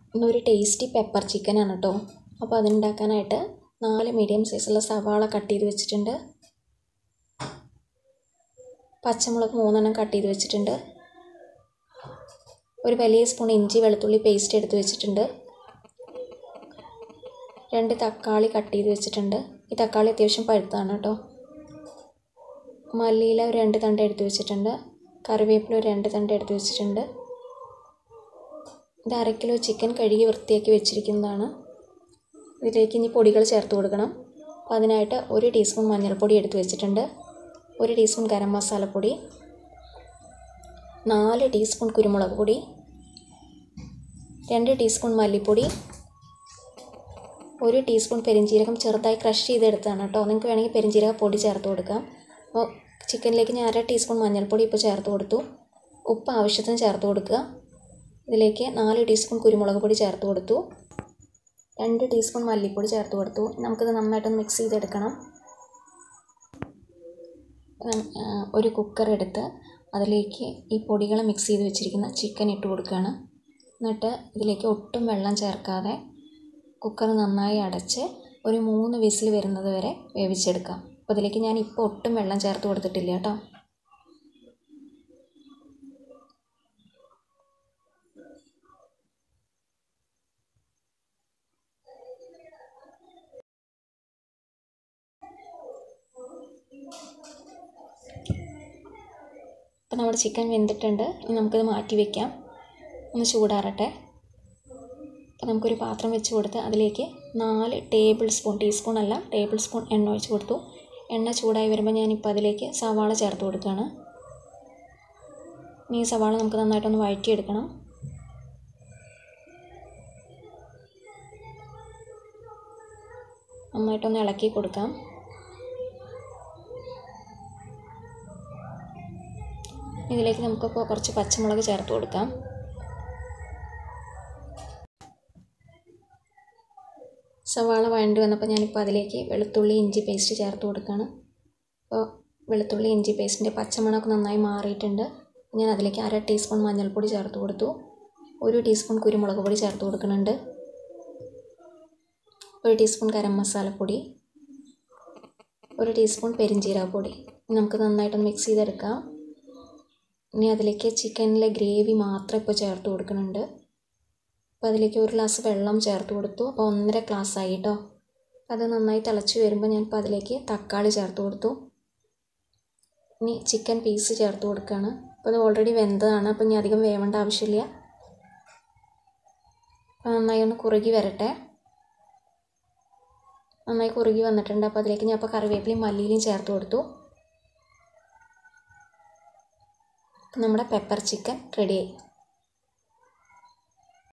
ഇന്നൊരു tasty pepper ചിക്കനാണ് കേട്ടോ അപ്പോൾ അതുണ്ടാക്കാനായിട്ട് നാല് മീഡിയം സൈസുള്ള സവാള കട്ട് ചെയ്ത് വെച്ചിട്ടുണ്ട് പച്ചമുളക് മൂന്നെണ്ണം കട്ട് ചെയ്ത് വെച്ചിട്ടുണ്ട് ഒരു വലിയ സ്പൂൺ ഇഞ്ചി വെളുത്തുള്ളി പേസ്റ്റ് എടുത്ത് വെച്ചിട്ടുണ്ട് രണ്ട് തക്കാളി കട്ട് ചെയ്ത് വെച്ചിട്ടുണ്ട് ഈ തക്കാളി അത്യാവശ്യം പഴുത്താണ് കേട്ടോ മല്ലിയില ഒരു രണ്ട് തണ്ട് എടുത്ത് വെച്ചിട്ടുണ്ട് കറിവേപ്പില ഒരു രണ്ട് തണ്ട് എടുത്ത് വെച്ചിട്ടുണ്ട് ഇത് അര കിലോ ചിക്കൻ കഴുകി വൃത്തിയാക്കി വെച്ചിരിക്കുന്നതാണ് ഇതിലേക്ക് ഇനി പൊടികൾ ചേർത്ത് കൊടുക്കണം അപ്പോൾ അതിനായിട്ട് ഒരു ടീസ്പൂൺ മഞ്ഞൾപ്പൊടി എടുത്ത് വെച്ചിട്ടുണ്ട് ഒരു ടീസ്പൂൺ ഗരം മസാലപ്പൊടി നാല് ടീസ്പൂൺ കുരുമുളക് പൊടി രണ്ട് ടീസ്പൂൺ മല്ലിപ്പൊടി ഒരു ടീസ്പൂൺ പെരിഞ്ജീരകം ചെറുതായി ക്രഷ് ചെയ്തെടുത്താണ് കേട്ടോ നിങ്ങൾക്ക് വേണമെങ്കിൽ പെരിഞ്ജീരക പൊടി ചേർത്ത് കൊടുക്കാം അപ്പോൾ ചിക്കനിലേക്ക് ഞാൻ അര ടീസ്പൂൺ മഞ്ഞൾപ്പൊടി ഇപ്പോൾ ചേർത്ത് കൊടുത്തു ഉപ്പ് ആവശ്യത്തിന് ചേർത്ത് കൊടുക്കുക ഇതിലേക്ക് നാല് ടീസ്പൂൺ കുരുമുളക് പൊടി ചേർത്ത് കൊടുത്തു രണ്ട് ടീസ്പൂൺ മല്ലിപ്പൊടി ചേർത്ത് കൊടുത്തു നമുക്കിത് നന്നായിട്ടൊന്ന് മിക്സ് ചെയ്തെടുക്കണം ഒരു കുക്കർ എടുത്ത് അതിലേക്ക് ഈ പൊടികൾ മിക്സ് ചെയ്ത് വെച്ചിരിക്കുന്ന ചിക്കൻ ഇട്ട് കൊടുക്കുകയാണ് എന്നിട്ട് ഇതിലേക്ക് ഒട്ടും വെള്ളം ചേർക്കാതെ കുക്കർ നന്നായി അടച്ച് ഒരു മൂന്ന് വിസിൽ വരുന്നത് വരെ വേവിച്ചെടുക്കാം അപ്പോൾ ഇതിലേക്ക് ഞാൻ ഇപ്പോൾ ഒട്ടും വെള്ളം ചേർത്ത് കൊടുത്തിട്ടില്ല കേട്ടോ അപ്പോൾ നമ്മുടെ ചിക്കൻ വെന്തിട്ടുണ്ട് ഇനി നമുക്കത് മാറ്റി വയ്ക്കാം ഒന്ന് ചൂടാറട്ടെ അപ്പോൾ നമുക്കൊരു പാത്രം വെച്ച് കൊടുത്ത് അതിലേക്ക് നാല് ടേബിൾ സ്പൂൺ ടീസ്പൂൺ അല്ല ടേബിൾ സ്പൂൺ എണ്ണ ഒഴിച്ച് കൊടുത്തു എണ്ണ ചൂടായി വരുമ്പോൾ ഞാനിപ്പോൾ അതിലേക്ക് സവാള ചേർത്ത് കൊടുക്കുകയാണ് ഇനി ഈ സവാള നമുക്ക് നന്നായിട്ടൊന്ന് വഴറ്റിയെടുക്കണം നന്നായിട്ടൊന്ന് ഇളക്കി കൊടുക്കാം ഇതിലേക്ക് നമുക്കിപ്പോൾ കുറച്ച് പച്ചമുളക് ചേർത്ത് കൊടുക്കാം സവാള വഴണ്ടി വന്നപ്പോൾ ഞാനിപ്പോൾ അതിലേക്ക് വെളുത്തുള്ളി ഇഞ്ചി പേസ്റ്റ് ചേർത്ത് കൊടുക്കുകയാണ് അപ്പോൾ വെളുത്തുള്ളി ഇഞ്ചി പേസ്റ്റിൻ്റെ പച്ചമണമൊക്കെ നന്നായി മാറിയിട്ടുണ്ട് ഞാൻ അതിലേക്ക് അര ടീസ്പൂൺ മഞ്ഞൾപ്പൊടി ചേർത്ത് കൊടുത്തു ഒരു ടീസ്പൂൺ കുരുമുളക് പൊടി ചേർത്ത് കൊടുക്കുന്നുണ്ട് ഒരു ടീസ്പൂൺ ഗരം മസാലപ്പൊടി ഒരു ടീസ്പൂൺ പെരിഞ്ജീരകപ്പൊടി നമുക്ക് നന്നായിട്ടൊന്ന് മിക്സ് ചെയ്തെടുക്കാം ഇനി അതിലേക്ക് ചിക്കനിലെ ഗ്രേവി മാത്രം ഇപ്പോൾ ചേർത്ത് കൊടുക്കുന്നുണ്ട് അപ്പോൾ അതിലേക്ക് ഒരു ഗ്ലാസ് വെള്ളം ചേർത്ത് കൊടുത്തു അപ്പോൾ ഒന്നര ഗ്ലാസ് ആയി കേട്ടോ അത് നന്നായി തിളച്ച് വരുമ്പോൾ ഞാൻ ഇപ്പോൾ അതിലേക്ക് തക്കാളി ചേർത്ത് കൊടുത്തു ഇനി ചിക്കൻ പീസ് ചേർത്ത് കൊടുക്കുകയാണ് അപ്പോൾ അത് ഓൾറെഡി വെന്തതാണ് അപ്പോൾ ഇനി അധികം വേവേണ്ട ആവശ്യമില്ല അപ്പോൾ നന്നായി ഒന്ന് കുറുകി വരട്ടെ നന്നായി കുറുകി വന്നിട്ടുണ്ട് അപ്പോൾ അതിലേക്ക് ഞാൻ ഇപ്പോൾ കറിവേപ്പിലയും മല്ലിയിലയും ചേർത്ത് കൊടുത്തു നമ്മുടെ പെപ്പർ ചിക്കൻ റെഡിയായി